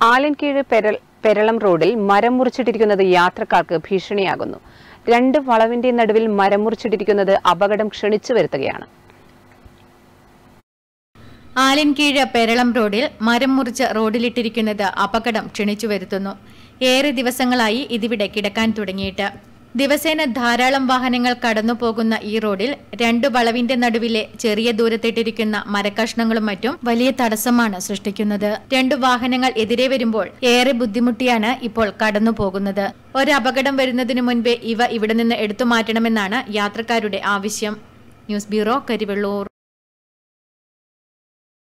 ആലൻകീഴ് പെരൾ പെരളം റോഡിൽ മരം മുറിച്ചിട്ടിരിക്കുന്നത് യാത്രക്കാർക്ക് ഭീഷണിയാകുന്നു രണ്ട് വളവിന്റെ നടുവിൽ മരം മുറിച്ചിട്ടിരിക്കുന്നത് അപകടം ക്ഷണിച്ചു വരുത്തുകയാണ് ആലൻകീഴ് പെരളം റോഡിൽ മരം മുറിച്ച് റോഡിലിട്ടിരിക്കുന്നത് അപകടം ക്ഷണിച്ചു വരുത്തുന്നു ഏറെ ദിവസങ്ങളായി ഇതിവിടെ കിടക്കാൻ തുടങ്ങിയിട്ട് ദിവസേന ധാരാളം വാഹനങ്ങൾ കടന്നു പോകുന്ന ഈ റോഡിൽ രണ്ടു വളവിന്റെ നടുവിലെ ചെറിയ ദൂരത്തിട്ടിരിക്കുന്ന മരക്കഷ്ണങ്ങളും മറ്റും വലിയ തടസ്സമാണ് സൃഷ്ടിക്കുന്നത് രണ്ടു വാഹനങ്ങൾ എതിരെ വരുമ്പോൾ ഏറെ ബുദ്ധിമുട്ടിയാണ് ഇപ്പോൾ കടന്നു പോകുന്നത് ഒരു അപകടം വരുന്നതിനു മുൻപേ ഇവ ഇവിടെ നിന്ന് എടുത്തു മാറ്റണമെന്നാണ് യാത്രക്കാരുടെ ആവശ്യം ന്യൂസ് ബ്യൂറോ കരിവെള്ളൂർ